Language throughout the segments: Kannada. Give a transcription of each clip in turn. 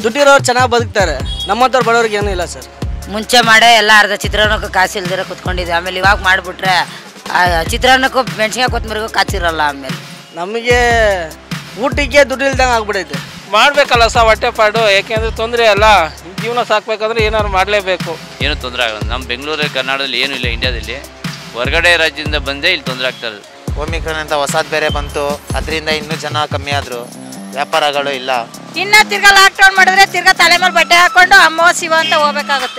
ದುಡ್ಡಿರೋರು ಚೆನ್ನಾಗಿ ಬದುಕ್ತಾರೆ ನಮ್ಮಂಥವ್ರು ಬಡವ್ರಿಗೆ ಏನೂ ಇಲ್ಲ ಸರ್ ಮುಂಚೆ ಮಾಡೇ ಎಲ್ಲ ಅರ್ಧ ಚಿತ್ರಾನ್ನಕ್ಕೂ ಕಾಸು ಇಲ್ದಿರ ಕುತ್ಕೊಂಡಿದ್ದೆ ಆಮೇಲೆ ಇವಾಗ ಮಾಡಿಬಿಟ್ರೆ ಚಿತ್ರಾನ್ನಕ್ಕೂ ಮೆಣಸಿನ್ಕಾಯಿ ಕೊತ್ತಂಬರಿಗೂ ಕಾಸಿರಲ್ಲ ಆಮೇಲೆ ನಮಗೆ ಊಟಕ್ಕೆ ದುಡ್ಡು ಇಲ್ದಂಗೆ ಆಗ್ಬಿಡೈತೆ ಮಾಡಬೇಕಲ್ಲ ಸರ್ ಹೊಟ್ಟೆಪಾಡು ಯಾಕೆಂದರೆ ತೊಂದರೆ ಅಲ್ಲ ಜೀವನ ಸಾಕ್ಬೇಕಂದ್ರೆ ಏನಾದ್ರು ಮಾಡಲೇಬೇಕು ಏನೂ ತೊಂದರೆ ಆಗಲ್ಲ ನಮ್ಮ ಬೆಂಗಳೂರು ಕರ್ನಾಟಕದಲ್ಲಿ ಏನೂ ಇಲ್ಲ ಇಂಡಿಯಾದಲ್ಲಿ ಹೊರಗಡೆ ರಾಜ್ಯದಿಂದ ಬಂದೇ ಇಲ್ಲಿ ತೊಂದರೆ ಆಗ್ತಾ ಇರೋದು ಓಮಿಕ್ರಾನ್ ಅಂತ ಹೊಸದು ಬೇರೆ ಬಂತು ಅದರಿಂದ ಇನ್ನೂ ಜನ ಕಮ್ಮಿ ಆದರು ವ್ಯಾಪಾರಗಳು ಇಲ್ಲ ಇನ್ನ ತಿರ್ಗಾ ಲಾಕ್ಡೌನ್ ಮಾಡಿದ್ರೆ ತಿರ್ಗಾ ತಲೆ ಮೇಲೆ ಬಟ್ಟೆ ಹಾಕೊಂಡು ಅಮ್ಮೋ ಶಿವ ಅಂತ ಹೋಗ್ಬೇಕಾಗುತ್ತೆ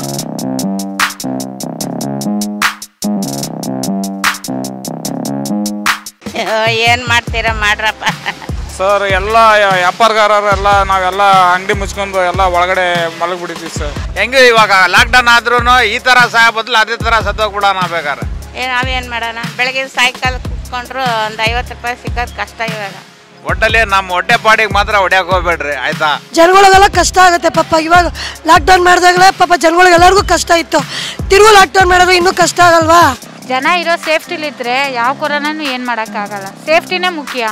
ಏನು ಮಾಡ್ತೀರಾ ಮಾಡ್ರಪ್ಪ ಸರ್ ಎಲ್ಲ ವ್ಯಾಪಾರಗಾರರೆಲ್ಲ ನಾವೆಲ್ಲ ಅಂಗಡಿ ಮುಚ್ಕೊಂಡು ಎಲ್ಲ ಒಳಗಡೆ ಮಲಗಿಬಿಟ್ಟಿದ್ವಿ ಸರ್ ಹೆಂಗೆ ಇವಾಗ ಲಾಕ್ಡೌನ್ ಆದ್ರೂ ಈ ಥರ ಸಹ ಬದಲು ಅದೇ ಥರ ಸತ್ತೋಗ್ಬಿಡೋಣ ಬೇಕಾದ್ರೆ ಏನು ನಾವೇನು ಮಾಡೋಣ ಬೆಳಗ್ಗೆ ಸಾಯಂಕಾಲ ಕುತ್ಕೊಂಡ್ರು ಒಂದು ಐವತ್ತು ರೂಪಾಯಿ ಸಿಕ್ಕೋದು ಕಷ್ಟ ಇವಾಗ ಒಟ್ಟಲ್ಲಿ ನಮ್ಮ ಹೊಟ್ಟೆ ಪಾಡಿಗೆ ಮಾತ್ರ ಹೊಡ್ಯಕ್ಕೆ ಹೋಗ್ಬೇಡ್ರಿ ಆಯ್ತಾ ಜನಗಳಿಗೆಲ್ಲ ಕಷ್ಟ ಆಗುತ್ತೆ ಪಾಪ ಇವಾಗ ಲಾಕ್ಡೌನ್ ಮಾಡಿದಾಗಲೇ ಪಾಪ ಜನಗಳಿಗೆಲ್ಲರಿಗೂ ಕಷ್ಟ ಇತ್ತು ತಿರುಗು ಲಾಕ್ಡೌನ್ ಮಾಡಿದ್ರೆ ಇನ್ನೂ ಕಷ್ಟ ಆಗಲ್ವಾ ಜನ ಇರೋ ಸೇಫ್ಟಿಲಿದ್ರೆ ಯಾವ ಕೊರೋನಾನು ಏನು ಮಾಡೋಕ್ಕಾಗಲ್ಲ ಸೇಫ್ಟಿನೇ ಮುಖ್ಯ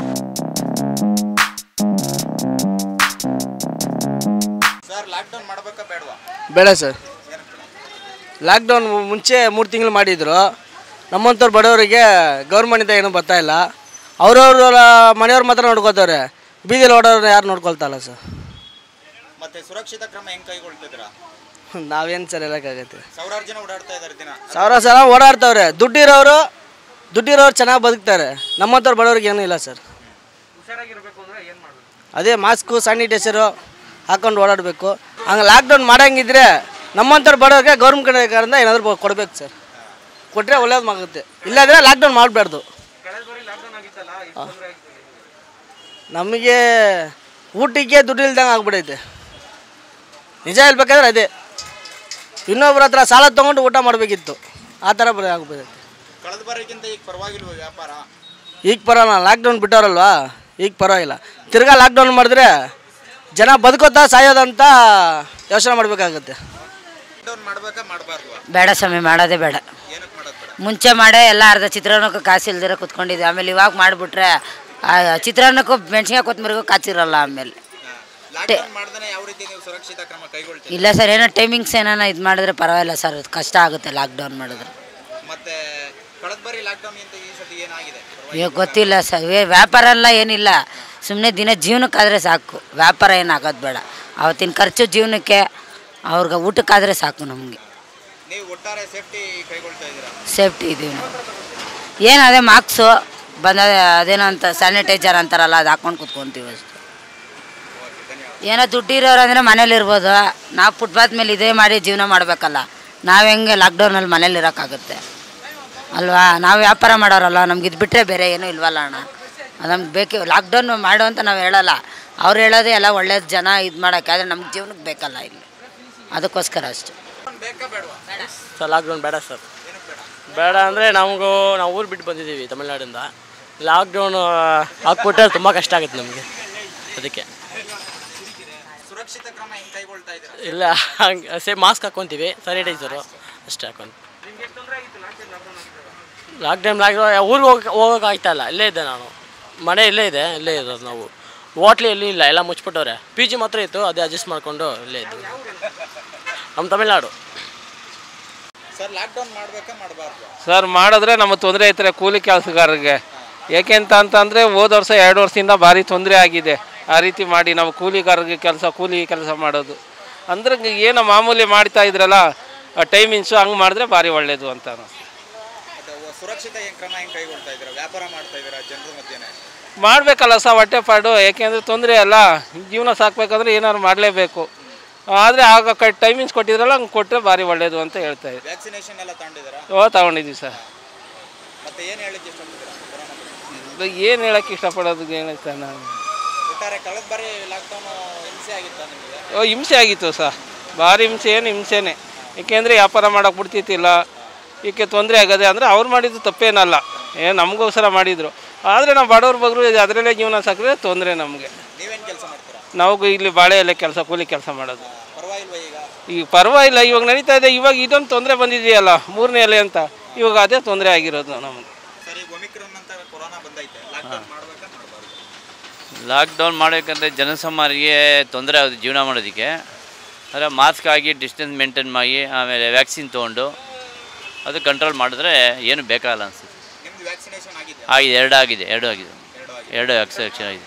ಬೇಡ ಸರ್ ಲಾಕ್ಡೌನ್ ಮುಂಚೆ ಮೂರು ತಿಂಗಳು ಮಾಡಿದ್ರು ನಮ್ಮಂಥವ್ರು ಬಡವರಿಗೆ ಗೌರ್ಮೆಂಟಿಂದ ಏನೂ ಬರ್ತಾ ಇಲ್ಲ ಅವ್ರವ್ರ ಮನೆಯವ್ರು ಮಾತ್ರ ನೋಡ್ಕೋತಾರೆ ಬೀದಿಲಿ ಓಡೋರು ಯಾರು ನೋಡ್ಕೊಳ್ತಾ ಇಲ್ಲ ಸರ್ ಮತ್ತೆ ಸುರಕ್ಷಿತ ಕ್ರಮ ಹೆಂಗ್ ಕೈಗೊಳ್ತಿದ್ರ ನಾವೇನು ಸರ್ ಹೇಳೋಕ್ಕಾಗತ್ತೆ ಸಾವಿರಾರು ಜನ ಓಡಾಡ್ತಾ ಇದಾರೆ ದಿನ ಸಾವಿರ ಸಲ ಓಡಾಡ್ತವ್ರೆ ದುಡ್ಡಿರೋರು ದುಡ್ಡಿರೋರು ಚೆನ್ನಾಗಿ ಬದುಕ್ತಾರೆ ನಮ್ಮಂಥವ್ರು ಬಡವ್ರಿಗೆ ಏನೂ ಇಲ್ಲ ಸರ್ ಅದೇ ಮಾಸ್ಕು ಸ್ಯಾನಿಟೈಸರು ಹಾಕೊಂಡು ಓಡಾಡಬೇಕು ಹಂಗೆ ಲಾಕ್ಡೌನ್ ಮಾಡಂಗಿದ್ರೆ ನಮ್ಮಂಥವ್ರು ಬಡವ್ರಿಗೆ ಗೌರ್ಮೆಂಟ್ ಕಡೆಯಿಂದ ಏನಾದರೂ ಕೊಡ್ಬೇಕು ಸರ್ ಕೊಟ್ಟರೆ ಒಳ್ಳೇದಾಗುತ್ತೆ ಇಲ್ಲಾಂದರೆ ಲಾಕ್ಡೌನ್ ಮಾಡಬಾರ್ದು ನಮಗೆ ಊಟಕ್ಕೆ ದುಡ್ಡು ಇಲ್ದಂಗೆ ಆಗ್ಬಿಡೈತೆ ನಿಜ ಹೇಳ್ಬೇಕಾದ್ರೆ ಅದೇ ಇನ್ನೊಬ್ರ ಹತ್ರ ಸಾಲ ತೊಗೊಂಡು ಊಟ ಮಾಡಬೇಕಿತ್ತು ಆ ಥರ ಬರ ಆಗ್ಬಿಡೈತೆ ಕಳೆದ ಬಾರಿಗಿಂತ ಈಗ ಪರವಾಗಿಲ್ವ ವ್ಯಾಪಾರ ಈಗ ಪರವಾಗಿಲ್ಲ ಲಾಕ್ಡೌನ್ ಬಿಟ್ಟವ್ರಲ್ವಾ ಈಗ ಪರವಾಗಿಲ್ಲ ತಿರ್ಗಾ ಲಾಕ್ಡೌನ್ ಮಾಡಿದ್ರೆ ಜನ ಬದುಕೋತಾ ಸಾಯೋದಂತ ಯೋಚನೆ ಮಾಡಬೇಕಾಗುತ್ತೆ ಲಾಕ್ಡೌನ್ ಮಾಡ್ಬೇಕಾ ಮಾಡಬಾರ್ದು ಬೇಡ ಸ್ವಾಮಿ ಮಾಡೋದೇ ಬೇಡ ಏನಕ್ಕೆ ಮಾಡೋದು ಬೇಡ ಮುಂಚೆ ಮಾಡೇ ಎಲ್ಲ ಅರ್ಧ ಚಿತ್ರಾನ್ನಕ್ಕೂ ಕಾಸು ಇಲ್ದಿರ ಕುತ್ಕೊಂಡಿದ್ದೆ ಆಮೇಲೆ ಇವಾಗ ಮಾಡಿಬಿಟ್ರೆ ಚಿತ್ರಾನ್ನಕ್ಕೂ ಮೆಣಸಿನ್ಕಾಯಿ ಕೊತ್ತಂಬರಿಗೂ ಕಾಸಿರಲ್ಲ ಆಮೇಲೆ ಲಾಕ್ಡೌನ್ ಮಾಡ್ದೇ ಯಾವ ರೀತಿ ನೀವು ಸುರಕ್ಷಿತ ಕ್ರಮ ಕೈಗೊಳ್ತೀರಿ ಇಲ್ಲ ಸರ್ ಏನೋ ಟೈಮಿಂಗ್ಸ್ ಏನಾನ ಇದು ಮಾಡಿದ್ರೆ ಪರವಾಗಿಲ್ಲ ಸರ್ ಕಷ್ಟ ಆಗುತ್ತೆ ಲಾಕ್ಡೌನ್ ಮಾಡಿದ್ರೆ ಮತ್ತೆ ಕಳೆದ ಬಾರಿ ಲಾಕ್ಡೌನ್ ಅಂತ ಈ ಸತಿ ಏನಾಗಿದೆ ಇವಾಗ ಗೊತ್ತಿಲ್ಲ ಸರ್ ವೇ- ವ್ಯಾಪಾರ ಎಲ್ಲ ಏನಿಲ್ಲ ಸುಮ್ಮನೆ ದಿನ ಜೀವನಕ್ಕಾದರೆ ಸಾಕು ವ್ಯಾಪಾರ ಏನು ಆಗೋದು ಬೇಡ ಅವತ್ತಿನ ಖರ್ಚು ಜೀವನಕ್ಕೆ ಅವ್ರಿಗೆ ಊಟಕ್ಕಾದರೆ ಸಾಕು ನಮಗೆ ನೀವು ಒಟ್ಟಾರೆ ಸೇಫ್ಟಿ ಕೈಗೊಳ್ತಾ ಇದ್ದೀರಾ ಸೇಫ್ಟಿ ಇದೀವಿ ನಾವು ಏನು ಅದೇ ಮಾರ್ಕ್ಸು ಬಂದ ಅದೇನೋ ಅಂತ ಸ್ಯಾನಿಟೈಸರ್ ಅಂತಾರಲ್ಲ ಅದು ಹಾಕ್ಕೊಂಡು ಕುತ್ಕೊಂತೀವಿ ಅಷ್ಟೇ ಏನೋ ದುಡ್ಡಿರೋರು ಅಂದರೆ ಮನೇಲಿ ಇರ್ಬೋದು ನಾವು ಫುಟ್ಪಾತ್ ಮೇಲೆ ಇದೇ ಮಾಡಿ ಜೀವನ ಮಾಡಬೇಕಲ್ಲ ನಾವು ಹೆಂಗೆ ಲಾಕ್ಡೌನಲ್ಲಿ ಮನೇಲಿ ಇರೋಕ್ಕಾಗುತ್ತೆ ಅಲ್ವಾ ನಾವು ವ್ಯಾಪಾರ ಮಾಡೋರಲ್ಲ ನಮ್ಗೆ ಇದು ಬಿಟ್ಟರೆ ಬೇರೆ ಏನೂ ಇಲ್ವಲ್ಲ ಅಣ್ಣ ಅದು ನಮ್ಗೆ ಬೇಕು ಲಾಕ್ಡೌನ್ ಮಾಡು ಅಂತ ನಾವು ಹೇಳಲ್ಲ ಅವ್ರು ಹೇಳೋದೇ ಎಲ್ಲ ಒಳ್ಳೇದು ಜನ ಇದು ಮಾಡೋಕ್ಕೆ ಆದರೆ ನಮ್ಗೆ ಜೀವನಕ್ಕೆ ಬೇಕಲ್ಲ ಇಲ್ಲಿ ಅದಕ್ಕೋಸ್ಕರ ಅಷ್ಟೇ ಸರ್ ಲಾಕ್ಡೌನ್ ಬೇಡ ಸರ್ ಬೇಡ ಅಂದರೆ ನಮಗೂ ನಾವು ಊರು ಬಿಟ್ಟು ಬಂದಿದ್ದೀವಿ ತಮಿಳ್ನಾಡಿಂದ ಲಾಕ್ಡೌನ್ ಹಾಕ್ಬಿಟ್ರೆ ತುಂಬ ಕಷ್ಟ ಆಗುತ್ತೆ ನಮಗೆ ಅದಕ್ಕೆ ಸುರಕ್ಷಿತ ಕ್ರಮ ಹೆಂಗ್ ಕೈಗೊಳ್ತಾ ಇದ್ದೀರಾ ಇಲ್ಲ ಹಂಗೆ ಸೇ ಮಾಸ್ಕ್ ಹಾಕ್ಕೊತೀವಿ ಸ್ಯಾನಿಟೈಸರು ಅಷ್ಟೇ ಹಾಕೊಂಡು ಲಾಕ್ಡೌನ್ ಲಾಕ್ಡೌನ್ ಊರಿಗೆ ಹೋಗಕ್ಕೆ ಹೋಗೋಕೆ ಆಗ್ತಾ ಇಲ್ಲ ಇಲ್ಲೇ ಇದ್ದೆ ನಾನು ಮನೆ ಇಲ್ಲೇ ಇದೆ ಇಲ್ಲೇ ಇರೋದು ನಾವು ಹೋಟ್ಲಿ ಎಲ್ಲಿ ಇಲ್ಲ ಎಲ್ಲ ಮುಚ್ಬಿಟ್ಟವ್ರೆ ಪಿ ಜಿ ಮಾತ್ರ ಇತ್ತು ಅದೇ ಅಡ್ಜಸ್ಟ್ ಮಾಡಿಕೊಂಡು ಇಲ್ಲೇ ಇದ್ದು ನಮ್ಮ ತಮಿಳ್ನಾಡು ಸರ್ ಲಾಕ್ಡೌನ್ ಮಾಡ್ಬೇಕಾ ಮಾಡಬಾರ್ದು ಸರ್ ಮಾಡಿದ್ರೆ ನಮಗೆ ತೊಂದರೆ ಐತಾರೆ ಕೂಲಿ ಕೆಲಸಗಾರರಿಗೆ ಏಕೆಂತ ಅಂತಂದರೆ ಹೋದ ವರ್ಷ ಎರಡು ವರ್ಷದಿಂದ ಭಾರಿ ತೊಂದರೆ ಆಗಿದೆ ಆ ರೀತಿ ಮಾಡಿ ನಾವು ಕೂಲಿಗಾರರಿಗೆ ಕೆಲಸ ಕೂಲಿ ಕೆಲಸ ಮಾಡೋದು ಅಂದ್ರೆ ಏನು ಮಾಮೂಲಿ ಮಾಡ್ತಾ ಇದ್ರಲ್ಲ ಟೈಮಿಂಗ್ಸು ಹಂಗೆ ಮಾಡಿದ್ರೆ ಭಾರಿ ಒಳ್ಳೆಯದು ಅಂತ ಅನಿಸ್ತು ಮತ್ತೆ ಸುರಕ್ಷಿತ ಹೆಂಗ್ ಕ್ರಮ ಹೆಂಗ್ ಕೈಗೊಳ್ತಾ ಇದ್ದೀರಾ ವ್ಯಾಪಾರ ಮಾಡ್ತಾ ಇದ್ದೀರಾ ಜನರ ಮಧ್ಯೆನೆ ಮಾಡಬೇಕಲ್ಲ ಸರ್ ಹೊಟ್ಟೆಪಾಡು ಯಾಕೆಂದರೆ ತೊಂದರೆ ಅಲ್ಲ ಜೀವನ ಸಾಕ್ಬೇಕಂದ್ರೆ ಏನಾದ್ರು ಮಾಡಲೇಬೇಕು ಆದರೆ ಆಗ ಕ ಟೈಮಿಂಗ್ಸ್ ಕೊಟ್ಟಿದ್ರಲ್ಲ ಹಂಗೆ ಕೊಟ್ಟರೆ ಭಾರಿ ಒಳ್ಳೆಯದು ಅಂತ ಹೇಳ್ತಾ ಇದ್ದೆ ವ್ಯಾಕ್ಸಿನೇಷನ್ ಎಲ್ಲ ತಗೊಂಡಿದ್ದೀರಾ ಓ ತಗೊಂಡಿದ್ದೀವಿ ಸರ್ ಮತ್ತೆ ಏನು ಹೇಳಿಕ್ಕೆ ಇಷ್ಟಪಡ್ತೀರಾ ಕೊರೋನಾ ಬಗ್ಗೆ? ಏನು ಹೇಳೋಕ್ಕೆ ಇಷ್ಟಪಡೋದು ಏನೈತೆ ನಾನು ಒಟ್ಟಾರೆ ಕಳೆದ ಬಾರಿ ಲಾಕ್ಡೌನ್ ಹಿಂಸೆ ಆಗಿತ್ತಾ ನಿಮಗೆ ಓ ಹಿಂಸೆ ಆಗಿತ್ತು ಸರ್ ಭಾರಿ ಹಿಂಸೆ ಏನು ಹಿಂಸೆನೇ ಏಕೆಂದರೆ ವ್ಯಾಪಾರ ಮಾಡೋಕೆ ಬಿಡ್ತಿತ್ತಿಲ್ಲ ಈಕೆ ತೊಂದರೆ ಆಗದೆ ಅಂದರೆ ಅವ್ರು ಮಾಡಿದ್ದು ತಪ್ಪೇನಲ್ಲ ಏನು ನಮಗೋಸ್ಕರ ಮಾಡಿದರು ಆದರೆ ನಾವು ಬಡವ್ರ ಬಗ್ರು ಅದರಲ್ಲೇ ಜೀವನ ಸಾಕಿದ್ರೆ ತೊಂದರೆ ನಮಗೆ ನೀವೇನು ಕೆಲಸ ಮಾಡ್ತೀರಾ ನಾವು ಇಲ್ಲಿ ಬಾಳೆ ಎಲೆ ಕೆಲಸ ಕೂಲಿ ಕೆಲಸ ಮಾಡೋದು ಪರವಾಗಿಲ್ವಾ ಈಗ ಈಗ ಪರವಾಗಿಲ್ಲ ಇವಾಗ ನಡೀತಾ ಇದೆ ಇವಾಗ ಇದೊಂದು ತೊಂದರೆ ಬಂದಿದೆಯಲ್ಲ ಮೂರನೇ ಎಲೆ ಅಂತ ಇವಾಗ ಅದೇ ತೊಂದರೆ ಆಗಿರೋದು ನಮಗೆ ಸರಿ ಒಮಿಕ್ರಾನ್ ಅಂತ ಕೊರೋನಾ ಬಂದೈತೆ ಲಾಕ್ಡೌನ್ ಮಾಡ್ಬೇಕಾ ಮಾಡಬಾರ್ದು ಲಾಕ್ಡೌನ್ ಮಾಡಬೇಕಂದ್ರೆ ಜನಸಾಮಾನ್ಯರಿಗೆ ತೊಂದರೆ ಆಗೋದು ಜೀವನ ಮಾಡೋದಕ್ಕೆ ಆದರೆ ಮಾಸ್ಕ್ ಆಗಿ ಡಿಸ್ಟೆನ್ಸ್ ಮೇಂಟೈನ್ ಮಾಡಿ ಆಮೇಲೆ ವ್ಯಾಕ್ಸಿನ್ ತೊಗೊಂಡು ಅದು ಕಂಟ್ರೋಲ್ ಮಾಡಿದ್ರೆ ಏನು ಬೇಕಾಗಲ್ಲ ಅನಿಸುತ್ತೆ ನಿಮ್ದು ವ್ಯಾಕ್ಸಿನೇಷನ್ ಆಗಿದೆ ಆಗಿದೆ ಎರಡು ಆಗಿದೆ ಎರಡು ಆಗಿದೆ ಎರಡು ವ್ಯಾಕ್ಸಿನೇಷನ್ ಆಗಿದೆ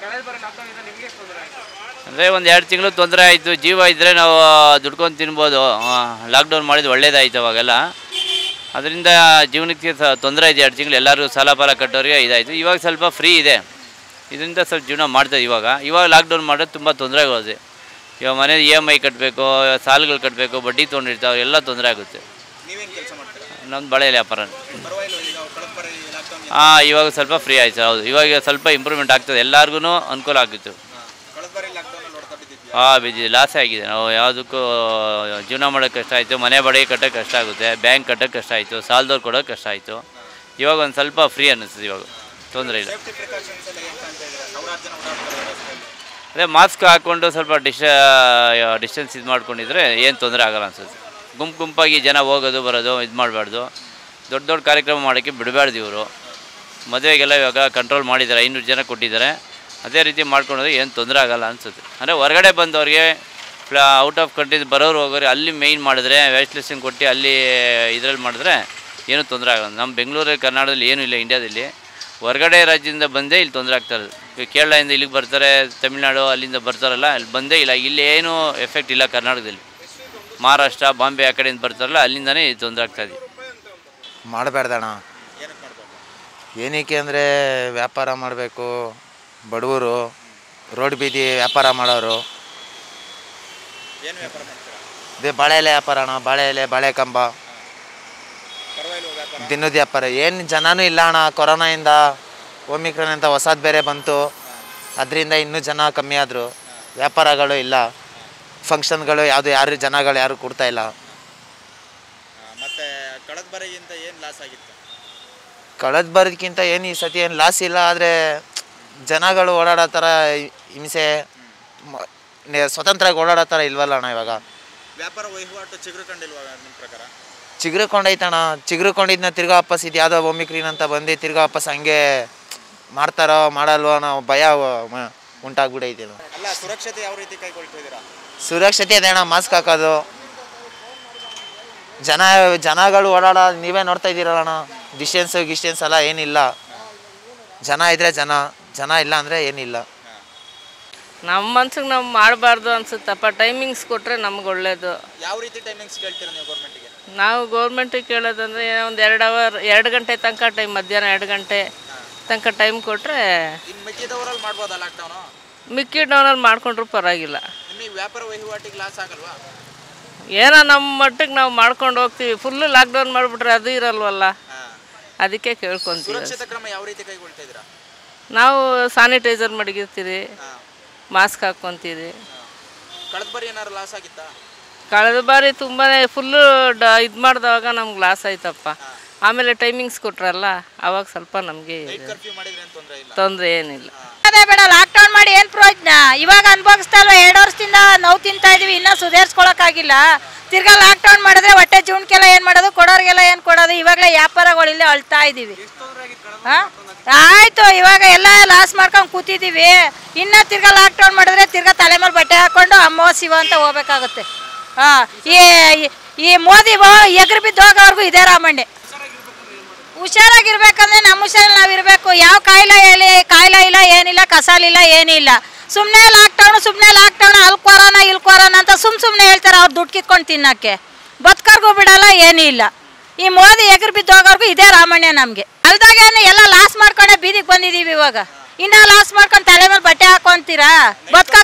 ಅಂದರೆ ಒಂದು ಎರಡು ತಿಂಗಳು ತೊಂದರೆ ಆಯಿತು ಜೀವ ಇದ್ದರೆ ನಾವು ದುಡ್ಕೊಂಡು ತಿನ್ಬೋದು ಲಾಕ್ಡೌನ್ ಮಾಡಿದ್ದು ಒಳ್ಳೇದಾಯ್ತು ಅವಾಗೆಲ್ಲ ಅದರಿಂದ ಜೀವನಕ್ಕೆ ಸ ತೊಂದರೆ ಇದೆ ಎರಡು ತಿಂಗಳು ಎಲ್ಲರೂ ಸಾಲ ಪಾಲ ಕಟ್ಟೋರಿಗೆ ಇದಾಯಿತು ಇವಾಗ ಸ್ವಲ್ಪ ಫ್ರೀ ಇದೆ ಇದರಿಂದ ಸ್ವಲ್ಪ ಜೀವನ ಮಾಡ್ತದೆ ಇವಾಗ ಇವಾಗ ಲಾಕ್ಡೌನ್ ಮಾಡೋದು ತುಂಬ ತೊಂದರೆಗಳಿದೆ ಇವಾಗ ಮನೆ ಇ ಎಮ್ ಐ ಕಟ್ಟಬೇಕು ಸಾಲಗಳು ಕಟ್ಟಬೇಕು ಬಡ್ಡಿ ತೊಗೊಂಡಿರ್ತಾವೆ ಎಲ್ಲ ತೊಂದರೆ ಆಗುತ್ತೆ ನೀವೇನು ಕೆಲಸ ಮಾಡ್ತೀರಾ ನಮ್ದು ಬಳೆಯಲ್ಲಿ ವ್ಯಾಪಾರ ಪರವಾಗಿಲ್ಲ ಈಗ ಕಳೆದ ಬಾರಿ ಲಾಕ್ಡೌನ್ ಹಾಂ ಇವಾಗ ಸ್ವಲ್ಪ ಫ್ರೀ ಆಯ್ತು ಹೌದು ಇವಾಗ ಸ್ವಲ್ಪ ಇಂಪ್ರೂವ್ಮೆಂಟ್ ಆಗ್ತದೆ ಎಲ್ಲರಿಗೂ ಅನುಕೂಲ ಆಗಿತ್ತು ಕಳೆದ ಬಾರಿ ಲಾಕ್ಡೌನ್ ನೋಡ್ತಾ ಬಿದ್ದಿದ್ವಿ ಹಾಂ ಬಿದ್ದಿ ಲಾಸ್ ಆಗಿದೆ ನಾವು ಯಾವುದಕ್ಕೂ ಜೀವನ ಮಾಡೋಕ್ಕೆ ಕಷ್ಟ ಆಯಿತು ಮನೆ ಬಾಡಿಗೆ ಕಟ್ಟೋಕ್ಕೆ ಕಷ್ಟ ಆಗುತ್ತೆ ಬ್ಯಾಂಕ್ ಕಟ್ಟೋಕ್ಕೆ ಕಷ್ಟ ಆಯಿತು ಸಾಲದವ್ರು ಕೊಡೋಕ್ಕೆ ಕಷ್ಟ ಆಯಿತು ಇವಾಗ ಒಂದು ಸ್ವಲ್ಪ ಫ್ರೀ ಅನ್ನಿಸ್ತದೆ ಇವಾಗ ತೊಂದರೆ ಇಲ್ಲ ಸೇಫ್ಟಿ ಪ್ರಿಕಾಷನ್ಸ್ ಎಲ್ಲ ಏನು ಕಾಣ್ತಾ ಇದ್ದೀರಾ ಸಾವಿರಾರು ಜನ ಓಡಾಡ್ತಾರೆ ರಸ್ತೆಯಲ್ಲಿ. ಅದೇ ಮಾಸ್ಕ್ ಹಾಕ್ಕೊಂಡು ಸ್ವಲ್ಪ ಡಿಶ ಡಿಸ್ಟೆನ್ಸ್ ಇದು ಮಾಡ್ಕೊಂಡಿದ್ರೆ ಏನು ತೊಂದರೆ ಆಗಲ್ಲ ಅನ್ಸುತ್ತೆ ಗುಂಪು ಗುಂಪಾಗಿ ಜನ ಹೋಗೋದು ಬರೋದು ಇದು ಮಾಡಬಾರ್ದು ದೊಡ್ಡ ದೊಡ್ಡ ಕಾರ್ಯಕ್ರಮ ಮಾಡೋಕ್ಕೆ ಬಿಡಬಾರ್ದು ಇವರು ಮದುವೆಗೆಲ್ಲ ಇವಾಗ ಕಂಟ್ರೋಲ್ ಮಾಡಿದ್ದಾರೆ ಐನೂರು ಜನ ಕೊಟ್ಟಿದ್ದಾರೆ ಅದೇ ರೀತಿ ಮಾಡ್ಕೊಂಡ್ರೆ ಏನು ತೊಂದರೆ ಆಗಲ್ಲ ಅನಿಸುತ್ತೆ ಅಂದರೆ ಹೊರಗಡೆ ಬಂದವ್ರಿಗೆ ಪ್ಲ ಔಟ್ ಆಫ್ ಕಂಟ್ರೀಸ್ ಬರೋರು ಹೋಗೋರು ಅಲ್ಲಿ ಮೇಯ್ನ್ ಮಾಡಿದ್ರೆ ವ್ಯಾಕ್ಸಿನೇಷನ್ ಕೊಟ್ಟು ಅಲ್ಲಿ ಇದರಲ್ಲಿ ಮಾಡಿದ್ರೆ ಏನೂ ತೊಂದರೆ ಆಗಲ್ಲ ನಮ್ಮ ಬೆಂಗಳೂರಲ್ಲಿ ಕರ್ನಾಟಕದಲ್ಲಿ ಏನೂ ಇಲ್ಲ ಇಂಡ್ಯಾದಲ್ಲಿ ಹೊರಗಡೆ ರಾಜ್ಯದಿಂದ ಬಂದೇ ಇಲ್ಲಿ ತೊಂದರೆ ಆಗ್ತಾ ಇರೋದು ಈಗ ಕೇರಳದಿಂದ ಇಲ್ಲಿಗೆ ಬರ್ತಾರೆ ತಮಿಳ್ನಾಡು ಅಲ್ಲಿಂದ ಬರ್ತಾರಲ್ಲ ಅಲ್ಲಿ ಬಂದೇ ಇಲ್ಲ ಇಲ್ಲಿ ಏನೂ ಎಫೆಕ್ಟ್ ಇಲ್ಲ ಕರ್ನಾಟಕದಲ್ಲಿ ಮಹಾರಾಷ್ಟ್ರ ಬಾಂಬೆ ಆ ಕಡೆಯಿಂದ ಬರ್ತಾರಲ್ಲ ಅಲ್ಲಿಂದನೇ ಇದು ತೊಂದರೆ ಆಗ್ತಾಯಿದೆ ಮಾಡಬೇಡ್ದಣ್ಣ ಏನಕ್ಕೆ ಮಾಡ್ಬೇಕು ಏನಕ್ಕೆ ಅಂದರೆ ವ್ಯಾಪಾರ ಮಾಡಬೇಕು ಬಡವರು ರೋಡ್ ಬೀದಿ ವ್ಯಾಪಾರ ಮಾಡೋರು ಏನು ವ್ಯಾಪಾರ ಮಾಡ್ತೀರಾ ಇದೇ ಬಾಳೆ ಎಲೆ ವ್ಯಾಪಾರ ಅಣ್ಣ ಬಾಳೆ ಎಲೆ ಬಾಳೆ ಕಂಬ ಪರವಾಗಿಲ್ಲ ವ್ಯಾಪಾರ ದಿನದ ವ್ಯಾಪಾರ ಏನು ಜನನೂ ಇಲ್ಲ ಅಣ್ಣ ಕೊರೋನಾಯಿಂದ ಓಮಿಕ್ರಾನ್ ಅಂತ ಹೊಸದು ಬೇರೆ ಬಂತು ಅದರಿಂದ ಇನ್ನೂ ಜನ ಕಮ್ಮಿ ಆದರು ವ್ಯಾಪಾರಗಳು ಇಲ್ಲ ಫಂಕ್ಷನ್ಗಳು ಯಾವುದು ಯಾರು ಜನಗಳು ಯಾರು ಕೊಡ್ತಾ ಇಲ್ಲ ಆ, ಮತ್ತೆ ಕಳೆದ ಬಾರಿಗಿಂತ ಏನು ಲಾಸ್ ಆಗಿತ್ತು ಕಳೆದ ಬರೋದಕ್ಕಿಂತ ಏನು ಈ ಸತಿ ಏನು ಲಾಸ್ ಇಲ್ಲ ಆದರೆ ಜನಗಳು ಓಡಾಡೋ ಥರ ಹಿಂಸೆ ಮ- ನೆ- ಸ್ವತಂತ್ರವಾಗಿ ಓಡಾಡೋ ಥರ ಇಲ್ವಲ್ಲ ಅಣ್ಣ ಇವಾಗ ವ್ಯಾಪಾರ ವಹಿವಾಟು ಚಿಗುರುಕೊಂಡಿಲ್ವಾ ನಿಮ್ಮ ಪ್ರಕಾರ ಚಿಗುರುಕೊಂಡೈತಣ್ಣ ಚಿಗುರುಕೊಂಡಿದ್ನ ತಿರ್ಗಾ ವಾಪಸ್ ಇದು ಯಾವುದೋ ಒಮಿಕ್ರೀನ್ ಅಂತ ಬಂದು ತಿರ್ಗಾ ವಾಪಸ್ ಹಂಗೆ ಮಾಡ್ತಾರೋ ಮಾಡಲ್ವೋ ಅನ್ನೋ ಭಯ ಮ- ಉಂಟಾಗ್ಬಿಟ್ಟೈತೆ ಅಣ್ಣ. ಅಲ್ಲ ಸುರಕ್ಷತೆ ಯಾವ ರೀತಿ ಕೈಗೊಳ್ತಿದ್ದೀರಾ ಸುರಕ್ಷತೆ ಇದೆ ಅಣ್ಣ ಮಾಸ್ಕ್ ಹಾಕೋದು ಜನ ಜನಗಳು ಓಡಾಡೋ ನೀವೇ ನೋಡ್ತಾ ಇದ್ದೀರಲ್ಲ ಅಣ್ಣ ಡಿಸ್ಟೆನ್ಸು ಗಿಸ್ಟೆನ್ಸ್ ಎಲ್ಲ ಏನಿಲ್ಲ ಜನ ಇದ್ರೆ ಜನ ಜನ ಇಲ್ಲ ಅಂದರೆ ಏನಿಲ್ಲ ನಮ್ಮ ಮನ್ಸಿಗೆ ನಾವು ಮಾಡಬಾರ್ದು ಅನ್ಸುತ್ತಪ್ಪ ಟೈಮಿಂಗ್ಸ್ ಕೊಟ್ಟರೆ ನಮ್ಗೆ ಒಳ್ಳೇದು ಯಾವ ರೀತಿ ಟೈಮಿಂಗ್ಸ್ ಕೇಳ್ತೀರಾ ನೀವು ಗೌರ್ಮೆಂಟಿಗೆ ನಾವು ಗೌರ್ಮೆಂಟಿಗೆ ಕೇಳೋದಂದ್ರೆ ಒಂದು ಎರಡು ಅವರ್ ಎರಡು ಗಂಟೆ ತನಕ ಟೈಮ್ ಮಧ್ಯಾಹ್ನ ಎರಡು ಗಂಟೆ ತನಕ ಟೈಮ್ ಕೊಟ್ಟರೆ ಇನ್ನು ಮಿಕ್ಕಿದವರಲ್ಲಿ ಮಾಡ್ಬೋದಾ ಲಾಕ್ಡೌನು ಮಿಕ್ಕಿ ಡೌನಲ್ಲಿ ಮಾಡ್ಕೊಂಡ್ರು ಪರವಾಗಿಲ್ಲ ನಿಮಗೆ ವ್ಯಾಪಾರ ವಹಿವಾಟಿಗೆ ಲಾಸ್ ಆಗಲ್ವಾ ಏನೋ ನಮ್ಮ ಮಟ್ಟಿಗೆ ನಾವು ಮಾಡ್ಕೊಂಡು ಹೋಗ್ತೀವಿ ಫುಲ್ಲು ಲಾಕ್ಡೌನ್ ಮಾಡಿಬಿಟ್ರೆ ಅದು ಇರಲ್ವಲ್ಲ ಅದಕ್ಕೆ ಕೇಳ್ಕೊತೀವಿ ಸುರಕ್ಷತಾ ಕ್ರಮ ಯಾವ ರೀತಿ ಕೈಗೊಳ್ತಾ ಇದ್ದೀರಾ ನಾವು ಸ್ಯಾನಿಟೈಸರ್ ಮಡಗಿರ್ತೀವಿ ಮಾಸ್ಕ್ ಹಾಕ್ಕೊತೀವಿ ಕಳೆದ ಬಾರಿ ಏನಾದ್ರು ಲಾಸ್ ಆಗಿತ್ತಾ ಕಳೆದ ಬಾರಿ ತುಂಬಾ ಫುಲ್ಲು ಡ ಇದು ಮಾಡಿದವಾಗ ನಮ್ಗೆ ಲಾಸ್ ಆಯ್ತಪ್ಪ ಆಮೇಲೆ ಟೈಮಿಂಗ್ಸ್ ಕೊಟ್ರಲ್ಲ ಅವಾಗ ಸ್ವಲ್ಪ ನಮಗೆ ಕರ್ಫ್ಯೂ ಮಾಡಿದ್ರೆ ಏನು ತೊಂದರೆ ಇಲ್ಲ ತೊಂದರೆ ಏನಿಲ್ಲ ಅದೇ ಬೇಡ ಲಾಕ್ಡೌನ್ ಮಾಡಿ ಏನು ಪ್ರಯೋಜನ ಇವಾಗ ಅನುಭವಿಸ್ತಾ ಇಲ್ವಾ ಎರಡು ವರ್ಷದಿಂದ ನೋವು ತಿಂತಾ ಇದೀವಿ ಇನ್ನೂ ಸುಧಾರಿಸ್ಕೊಳಕ್ಕಾಗಿಲ್ಲ ತಿರ್ಗಾ ಲಾಕ್ಡೌನ್ ಮಾಡಿದ್ರೆ ಹೊಟ್ಟೆ ಜೀವನಕ್ಕೆಲ್ಲ ಏನು ಮಾಡೋದು ಕೊಡೋರಿಗೆಲ್ಲ ಏನು ಕೊಡೋದು ಇವಾಗಲೇ ವ್ಯಾಪಾರಗಳಿಲ್ಲೇ ಅಳ್ತಾ ಇದ್ದೀವಿ ಹಾಂ ಆಯ್ತು ಇವಾಗ ಎಲ್ಲ ಲಾಸ್ ಮಾಡ್ಕೊಂಡು ಕೂತಿದ್ದೀವಿ ಇನ್ನು ತಿರ್ಗಾ ಲಾಕ್ಡೌನ್ ಮಾಡಿದ್ರೆ ತಿರ್ಗಾ ತಲೆ ಮೇಲೆ ಬಟ್ಟೆ ಹಾಕೊಂಡು ಅಮ್ಮೋ ಶಿವ ಅಂತ ಹೋಗ್ಬೇಕಾಗುತ್ತೆ ಹಾಂ ಈ ಈ- ಈ ಮೋದಿ ಎಗ್ರು ಬಿದ್ದು ಹೋಗೋವರೆಗೂ ಇದೇ ರಾಮಣ್ಣೆ ಹುಷಾರಾಗಿರ್ಬೇಕಂದ್ರೆ ನಮ್ಮ ಹುಷಾರಲ್ಲಿ ನಾವು ಇರಬೇಕು ಯಾವ ಕಾಯಿಲೆ ಹೇಳಿ ಕಾಯಿಲೆ ಇಲ್ಲ ಏನಿಲ್ಲ ಕಸಾಲಿಲ್ಲ ಏನಿಲ್ಲ ಸುಮ್ಮನೆ ಲಾಕ್ಡೌನ್ ಸುಮ್ಮನೆ ಲಾಕ್ಡೌನ್ ಅಲ್ಲಿ ಕೊರೋನಾ ಇಲ್ಲಿ ಕೊರೋನಾ ಅಂತ ಸುಮ್ಮ ಸುಮ್ಮನೆ ಹೇಳ್ತಾರೆ ಅವ್ರು ದುಡ್ಡು ಕಿತ್ಕೊಂಡು ತಿನ್ನಕ್ಕೆ ಬದುಕರ್ಗೂ ಬಿಡಲ್ಲ ಏನೂ ಇಲ್ಲ ಈ ಮೋದಿ ಎಗರು ಬಿದ್ದು ಹೋಗೋರ್ಗು ಇದೇ ರಾಮಣ್ಯ ನಮಗೆ ಅಲ್ದಾಗೇನು ಎಲ್ಲ ಲಾಸ್ ಮಾಡ್ಕೊಂಡೆ ಬೀದಿಗೆ ಬಂದಿದ್ದೀವಿ ಇವಾಗ ಇನ್ನ ಲಾಸ್ ಮಾಡ್ಕೊಂಡು ತಲೆ ಮೇಲೆ ಬಟ್ಟೆ ಹಾಕೊಂತೀರಾ ಬದುಕ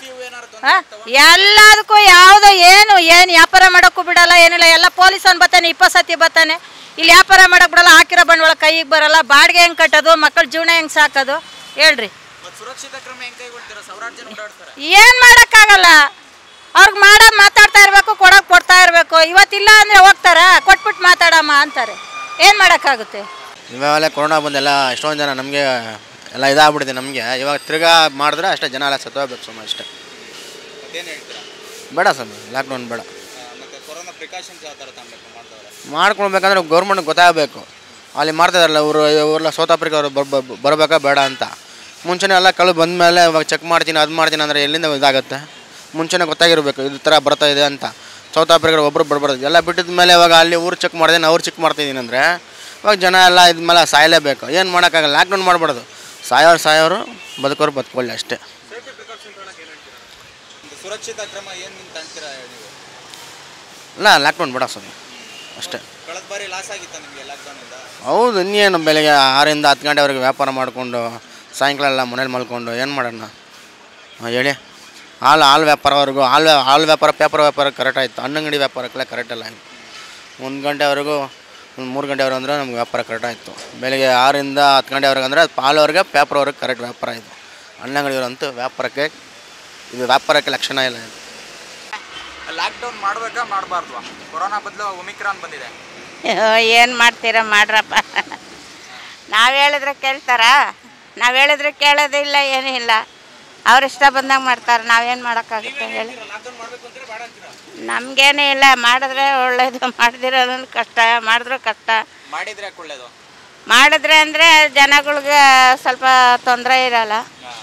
ಎಲ್ಲದಕ್ಕೂ ಯಾವುದು ಏನು ಏನು ವ್ಯಾಪಾರ ಮಾಡೋಕ್ಕೂ ಬಿಡಲ್ಲ ಏನಿಲ್ಲ ಎಲ್ಲ ಪೊಲೀಸನ್ ಬರ್ತಾನೆ ಇಪ್ಪತ್ತು ಸತಿ ಬರ್ತಾನೆ ಇಲ್ಲಿ ವ್ಯಾಪಾರ ಮಾಡಕ್ ಬಿಡಲ್ಲ ಹಾಕಿರೋ ಬಂಡವಾಳ ಕೈಗೆ ಬರಲ್ಲ ಬಾಡಿಗೆ ಹೆಂಗೆ ಕಟ್ಟೋದು ಮಕ್ಕಳ ಜೀವನ ಹೆಂಗೆ ಸಾಕೋದು ಹೇಳ್ರಿ ಮತ್ತೆ ಸುರಕ್ಷತಾ ಕ್ರಮ ಹೆಂಗ್ ಕೈಗೊಳ್ತೀರಾ ಸಾವಿರಾರು ಜನ ಓಡಾಡ್ತಾರೆ ಏನು ಮಾಡೋಕ್ಕಾಗಲ್ಲ ಅವ್ರಿಗೆ ಮಾಡೋದು ಮಾತಾಡ್ತಾ ಇರಬೇಕು ಕೊಡೋಕೆ ಕೊಡ್ತಾ ಇರಬೇಕು ಇವತ್ತಿಲ್ಲ ಅಂದರೆ ಹೋಗ್ತಾರಾ ಕೊಟ್ಬಿಟ್ಟು ಮಾತಾಡಮ್ಮ ಅಂತಾರೆ ಏನು ಮಾಡೋಕ್ಕಾಗುತ್ತೆ ಇವಾಗಲೇ ಕೊರೋನಾ ಬಂದೆಲ್ಲ ಎಷ್ಟೊಂದು ಜನ ನಮಗೆ ಎಲ್ಲ ಇದಾಗ್ಬಿಟ್ಟಿದೆ ನಮಗೆ ಇವಾಗ ತಿರ್ಗಾ ಮಾಡಿದ್ರೆ ಅಷ್ಟೇ ಜನ ಎಲ್ಲ ಸತ್ತೋಗ್ಬೇಕು ಸುಮ್ಮ ಅಷ್ಟೇ ಮತ್ತೇನು ಹೇಳ್ತೀರಾ ಬೇಡ ಸ್ವಾಮಿ ಲಾಕ್ಡೌನ್ ಬೇಡ ಆ, ಮತ್ತೆ ಕೊರೋನಾ ಪ್ರಿಕಾಷನ್ಸ್ ಯಾವ ಥರ ತಗೊಬೇಕು ಮಾಡ್ದವ್ರೆ ಮಾಡ್ಕೊಳ್ಬೇಕಂದ್ರೆ ಗೌರ್ಮೆಂಟ್ ಗೊತ್ತಾಗಬೇಕು ಅಲ್ಲಿ ಮಾಡ್ತಾಯಿದಾರಲ್ಲ ಇವರು ಇವ್ರೆಲ್ಲ ಸೌತ್ ಆಫ್ರಿಕಾ ಅವರು ಬರಬೇಕಾ ಬೇಡ ಅಂತ ಮುಂಚೆನೇ ಎಲ್ಲ ಕಳು ಬಂದಮೇಲೆ ಇವಾಗ ಚೆಕ್ ಮಾಡ್ತೀನಿ ಅದು ಮಾಡ್ತೀನಿ ಅಂದರೆ ಎಲ್ಲಿಂದ ಇದಾಗುತ್ತೆ ಮುಂಚೆನೇ ಗೊತ್ತಾಗಿರಬೇಕು ಇದು ಥರ ಬರ್ತಾ ಇದೆ ಅಂತ ಸೌತ್ ಆಫ್ರಿಕಾ ಒಬ್ಬರು ಬರಬಾರ್ದು ಎಲ್ಲ ಬಿಟ್ಟಿದ ಮೇಲೆ ಇವಾಗ ಅಲ್ಲಿ ಊರು ಚೆಕ್ ಮಾಡಿದೆ ಅವ್ರು ಚೆಕ್ ಮಾಡ್ತಿದ್ದೀನಿ ಅಂದರೆ ಇವಾಗ ಜನ ಎಲ್ಲ ಇದ್ಮೇಲೆ ಸಾಯಲೇಬೇಕು ಏನು ಮಾಡೋಕ್ಕಾಗಲ್ಲ ಲಾಕ್ಡೌನ್ ಮಾಡಬಾರ್ದು ಸಾಯೋರು ಸಾಯೋರು ಬದುಕೋರು ಬದುಕೊಳ್ಳಿ ಅಷ್ಟೇ ಒಂದು ಸುರಕ್ಷಿತ ಕ್ರಮ ಏನು ನಿಂತ ಅಂತೀರಾ ನೀವು ಇಲ್ಲ ಲಾಕ್ಡೌನ್ ಬಿಡ ಸ್ವಾಮಿ ಅಷ್ಟೇ ಕಳೆದ ಬಾರಿ ಲಾಸ್ ಆಗಿತ್ತ ನಿಮಗೆ ಲಾಕ್ಡೌನಿಂದ ಹೌದು ಇನ್ನೇನು ಬೆಳಗ್ಗೆ ಆರರಿಂದ ಹತ್ತು ಗಂಟೆವರೆಗೆ ವ್ಯಾಪಾರ ಮಾಡಿಕೊಂಡು ಸಾಯಂಕಾಲ ಎಲ್ಲ ಮನೇಲಿ ಮಲ್ಕೊಂಡು ಏನು ಮಾಡೋಣ ಹಾಂ ಹೇಳಿ ಹಾಲು ಹಾಲು ವ್ಯಾಪಾರವರೆಗೂ ಹಾಲು ವ್ಯಾ- ಹಾಲು ವ್ಯಾಪಾರ ಪೇಪರ್ ವ್ಯಾಪಾರ ಕರೆಕ್ಟ್ ಆಯಿತು ಹಣ್ಣಂಗಡಿ ವ್ಯಾಪಾರಕ್ಕೆಲ್ಲ ಕರೆಕ್ಟ್ ಎಲ್ಲ ಆಯಿತು ಒಂದು ಗಂಟೆವರೆಗೂ ಒಂದು ಮೂರು ಗಂಟೆವರೆಗೆ ಅಂದರೆ ನಮ್ಗೆ ವ್ಯಾಪಾರ ಕರೆಕ್ಟ್ ಆಯಿತು ಬೆಳಗ್ಗೆ ಆರರಿಂದ ಹತ್ತು ಗಂಟೆವರೆಗೆ ಅಂದರೆ ಹಾಲುವರೆಗೆ ಪೇಪರ್ವರೆಗೆ ಕರೆಕ್ಟ್ ವ್ಯಾಪಾರ ಆಯಿತು ಹಣ್ಣಂಗಡಿಯವರಂತೂ ವ್ಯಾಪಾರಕ್ಕೆ ಇದು ವ್ಯಾಪಾರಕ್ಕೆ ಲಕ್ಷಣ ಇಲ್ಲ ಇದು ಲಾಕ್ಡೌನ್ ಮಾಡ್ಬೇಕಾ ಮಾಡಬಾರ್ದು ಕೊರೋನಾ ಬದಲು ಒಮಿಕ್ರಾನ್ ಬಂದಿದೆ ಏನು ಮಾಡ್ತೀರಾ ಮಾಡ್ರಪ್ಪ ನಾವು ಹೇಳಿದ್ರೆ ಕೇಳ್ತಾರಾ ನಾವು ಹೇಳಿದ್ರೆ ಕೇಳೋದಿಲ್ಲ ಏನೂ ಇಲ್ಲ ಅವ್ರ ಇಷ್ಟ ಬಂದಂಗೆ ಮಾಡ್ತಾರೆ ನಾವೇನು ಮಾಡೋಕ್ಕಾಗುತ್ತೆ ಹೇಳಿ ನಮಗೇನೂ ಇಲ್ಲ ಮಾಡಿದ್ರೆ ಒಳ್ಳೇದು ಮಾಡದಿರೋದು ಕಷ್ಟ ಮಾಡಿದ್ರು ಕಷ್ಟ ಮಾಡಿದ್ರೆ ಯಾಕೆ ಒಳ್ಳೇದು ಮಾಡಿದ್ರೆ ಅಂದರೆ ಜನಗಳಿಗೆ ಸ್ವಲ್ಪ ತೊಂದರೆ ಇರಲ್ಲ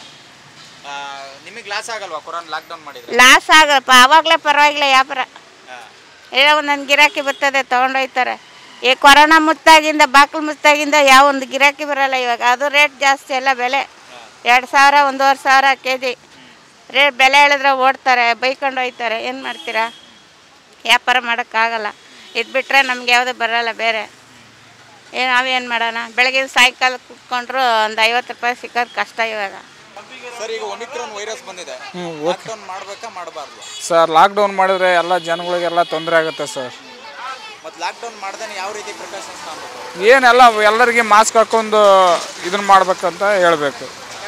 ನಿಮಗೆ ಲಾಸ್ ಆಗಲ್ವಾ ಕೊರೋನಾ ಲಾಕ್ಡೌನ್ ಮಾಡಿದ್ರೆ ಲಾಸ್ ಆಗಪ್ಪ ಆವಾಗಲೇ ಪರವಾಗಿಲ್ಲ ವ್ಯಾಪಾರ ಏನೋ ಒಂದೊಂದು ಗಿರಾಕಿ ಬರ್ತದೆ ತೊಗೊಂಡೋಯ್ತಾರೆ ಈ ಕೊರೋನಾ ಮುತ್ತಾಗಿಂದ ಬಾಕ್ಲು ಮುತ್ತಾಗಿಂದ ಯಾವ ಒಂದು ಗಿರಾಕಿ ಬರಲ್ಲ ಇವಾಗ ಅದು ರೇಟ್ ಜಾಸ್ತಿ ಎಲ್ಲ ಬೆಲೆ ಎರಡು ಸಾವಿರ ಒಂದೂವರೆ ಸಾವಿರ ಕೆ ಜಿ ರೇಟ್ ಬೆಲೆ ಹೇಳಿದ್ರೆ ಓಡ್ತಾರೆ ಬೈಕೊಂಡು ಹೋಯ್ತಾರೆ ಏನು ಮಾಡ್ತೀರಾ ವ್ಯಾಪಾರ ಮಾಡೋಕ್ಕಾಗಲ್ಲ ಇದು ಬಿಟ್ಟರೆ ನಮ್ಗೆ ಯಾವುದು ಬರಲ್ಲ ಬೇರೆ ಏ ನಾವೇನು ಮಾಡೋಣ ಬೆಳಗ್ಗೆ ಸಾಯಂಕಾಲ ಕುತ್ಕೊಂಡ್ರು ಒಂದು ಐವತ್ತು ರೂಪಾಯಿ ಸಿಕ್ಕೋದು ಕಷ್ಟ ಇವಾಗ ಸರ್ ಈಗ ಒಮಿಕ್ರಾನ್ ವೈರಸ್ ಬಂದಿದೆ ಹ್ಮ್, ಓಕೆ. ಲಾಕ್ಡೌನ್ ಮಾಡ್ಬೇಕಾ ಮಾಡಬಾರ್ದು ಸರ್ ಲಾಕ್ಡೌನ್ ಮಾಡಿದ್ರೆ ಎಲ್ಲ ಜನಗಳಿಗೆಲ್ಲ ತೊಂದರೆ ಆಗುತ್ತೆ ಸರ್ ಮತ್ತೆ ಲಾಕ್ಡೌನ್ ಮಾಡ್ದೇನೆ ಯಾವ ರೀತಿ ಪ್ರಿಕಾಷನ್ಸ್ ತಗೊಬೇಕು ಏನೆಲ್ಲ ಎಲ್ಲರಿಗೆ ಮಾಸ್ಕ್ ಹಾಕೊಂಡು ಇದನ್ನ ಮಾಡ್ಬೇಕಂತ ಹೇಳಬೇಕು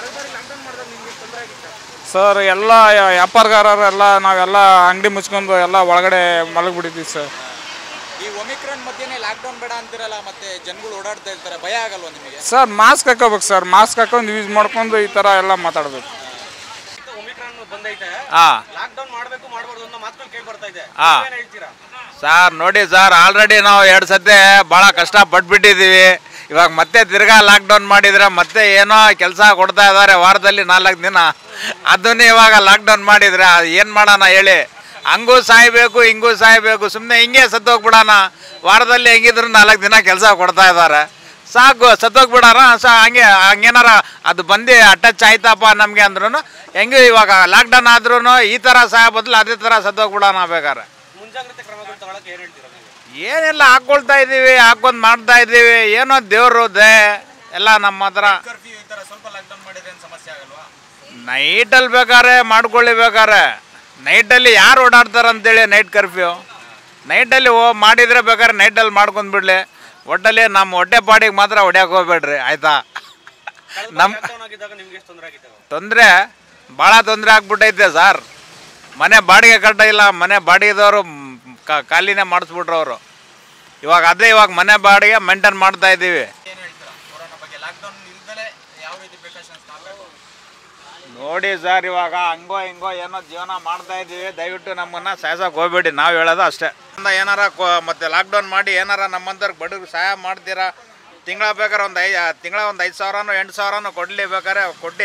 ಸರ್ ಎಲ್ಲ ವ್ಯಾಪಾರಗಾರರೆಲ್ಲ ನಾವೆಲ್ಲ ಅಂಗಡಿ ಮುಚ್ಕೊಂಡು ಎಲ್ಲ ಒಳಗಡೆ ಮಲಗಿಬಿಟ್ಟಿದ್ದೀವಿ ಸರ್ ಈ ಒಮಿಕ್ರಾನ್ ಮಧ್ಯೆನೇ ಲಾಕ್ಡೌನ್ ಬೇಡ ಅಂತಿರಲ್ಲ ಮತ್ತೆ ಜನಗಳು ಓಡಾಡ್ತಾ ಇರ್ತಾರೆ ಭಯ ಆಗಲ್ವಾ ನಿಮಗೆ ಸರ್ ಮಾಸ್ಕ್ ಹಾಕೋಬೇಕು ಸರ್ ಮಾಸ್ಕ್ ಹಾಕೊಂಡು ಯೂಸ್ ಮಾಡ್ಕೊಂಡು ಈ ಥರ ಎಲ್ಲ ಮಾತಾಡಬೇಕು ಹಾ ಲಾಕ್ಡೌನ್ ಮಾಡಬೇಕು ಮಾಡಬಾರ್ದು ಅನ್ನೋ ಮಾತುಗಳು ಕೇಳಿ ಬರ್ತಾ ಇದೆ ಹಾ. ಏನ್ ಹೇಳ್ತೀರಾ ಸರ್ ನೋಡಿ ಸರ್ ಆಲ್ರೆಡಿ ನಾವು ಎರಡು ಸತಿ ಭಾಳ ಕಷ್ಟ ಪಟ್ಬಿಟ್ಟಿದ್ದೀವಿ ಇವಾಗ ಮತ್ತೆ ತಿರ್ಗಾ ಲಾಕ್ಡೌನ್ ಮಾಡಿದ್ರೆ ಮತ್ತೆ ಏನೋ ಕೆಲಸ ಕೊಡ್ತಾ ಇದ್ದಾರೆ ವಾರದಲ್ಲಿ ನಾಲ್ಕು ದಿನ ಅದನ್ನೇ ಇವಾಗ ಲಾಕ್ಡೌನ್ ಮಾಡಿದ್ರೆ ಏನು ಮಾಡೋಣ ಹೇಳಿ ಹಂಗೂ ಸಾಯ್ಬೇಕು ಹಿಂಗೂ ಸಾಯ್ಬೇಕು ಸುಮ್ಮನೆ ಹಿಂಗೆ ಸತ್ತೋಗ್ಬಿಡೋಣ ವಾರದಲ್ಲಿ ಹೆಂಗಿದ್ರು ನಾಲ್ಕು ದಿನ ಕೆಲಸ ಕೊಡ್ತಾ ಇದ್ದಾರೆ ಸಾಕು ಸತ್ತೋಗ್ಬಿಡೋಣ ಸಾ ಹಂಗೆ ಹಂಗೇನಾರ ಅದು ಬಂದು ಅಟಚ್ ಆಯ್ತಪ್ಪ ನಮಗೆ ಅಂದ್ರೂ ಹೆಂಗೆ ಇವಾಗ ಲಾಕ್ಡೌನ್ ಆದ್ರೂ ಈ ಥರ ಸಾಯ ಬದಲು ಅದೇ ಥರ ಸತ್ತೋಗ್ಬಿಡೋಣ ಬೇಕಾರೆ ಮುಂಜಾಗ್ರತೆ ಕ್ರಮಗಳು ತಗೊಳಕ್ಕೆ ಏನ್ ಹೇಳ್ತೀರಾ ನೀವು? ಏನೆಲ್ಲ ಹಾಕೊಳ್ತಾ ಇದ್ದೀವಿ ಹಾಕೊಂಡ್ ಮಾಡ್ತಾ ಇದ್ದೀವಿ ಏನೋ ದೇವ್ರು ದೇ ಎಲ್ಲ ನಮ್ಮ ಹತ್ರ ಕರ್ಫ್ಯೂ ಈ ತರ ಸ್ವಲ್ಪ ಲಾಕ್ಡೌನ್ ಮಾಡಿದ್ರೆ ಏನು ಸಮಸ್ಯೆ ಆಗಲ್ವಾ ನೈಟಲ್ಲಿ ಬೇಕಾರೆ ಮಾಡ್ಕೊಳ್ಳಿ ಬೇಕಾರೆ ನೈಟಲ್ಲಿ ಯಾರು ಓಡಾಡ್ತಾರೆ ಅಂತೇಳಿ ನೈಟ್ ಕರ್ಫ್ಯೂ ನೈಟಲ್ಲಿ ಓ ಮಾಡಿದ್ರೆ ಬೇಕಾದ್ರೆ ನೈಟಲ್ಲಿ ಮಾಡ್ಕೊಂಡ್ ಬಿಡ್ಲಿ ಒಟ್ಟಲ್ಲಿ ನಮ್ಮ ಹೊಟ್ಟೆ ಪಾಡಿಗೆ ಮಾತ್ರ ಹೊಡ್ಯಕ್ಕೆ ಹೋಗ್ಬೇಡ್ರಿ ಆಯ್ತಾ ನಮ್ಮ ಲಾಕ್ಡೌನ್ ಆಗಿದ್ದಾಗ ನಿಮ್ಗೆ ಎಷ್ಟು ತೊಂದರೆ ಆಗಿದ್ದಾವೆ ತೊಂದರೆ ಭಾಳ ತೊಂದರೆ ಆಗ್ಬಿಟ್ಟೈತೆ ಸರ್ ಮನೆ ಬಾಡಿಗೆ ಕಟ್ಟ ಇಲ್ಲ ಮನೆ ಬಾಡಿಗೆದವರು ಖಾಲಿನೇ ಮಾಡಿಸ್ಬಿಟ್ರು ಅವರು ಇವಾಗ ಅದೇ ಇವಾಗ ಮನೆ ಬಾಡಿಗೆ ಮೇಂಟೈನ್ ಮಾಡ್ತಾ ಇದ್ದೀವಿ ಏನು ಹೇಳ್ತೀರಾ ಕೊರೋನಾ ಬಗ್ಗೆ ಲಾಕ್ಡೌನ್ ಇಲ್ದಲೆ ಯಾವ ರೀತಿ ಪ್ರಿಕಾಷನ್ಸ್ ತಗೊಬೇಕು ನೋಡಿ ಸರ್ ಇವಾಗ ಹಂಗೋ ಹಿಂಗೋ ಏನೋ ಜೀವನ ಮಾಡ್ತಾ ಇದ್ದೀವಿ ದಯವಿಟ್ಟು ನಮ್ಮನ್ನ ಸಾಯ್ಸಕ್ಕೆ ಹೋಗ್ಬೇಡಿ ನಾವು ಹೇಳೋದು ಅಷ್ಟೇ ಇಂದ ಏನಾರ ಕೊ- ಮತ್ತೆ ಲಾಕ್ಡೌನ್ ಮಾಡಿ ಏನಾರ ನಮ್ಮಂತವ್ರಿಗೆ ಬಡವ್ರಿಗೆ ಸಹಾಯ ಮಾಡ್ತೀರಾ ತಿಂಗಳ ಬೇಕಾದ್ರೆ ಒಂದು ಐ ತಿಂಗಳ ಒಂದು ಐದು ಸಾವಿರನೋ ಎಂಟು ಸಾವಿರನೋ ಕೊಡ್ಲಿ ಬೇಕಾರೆ ಕೊಟ್ಟು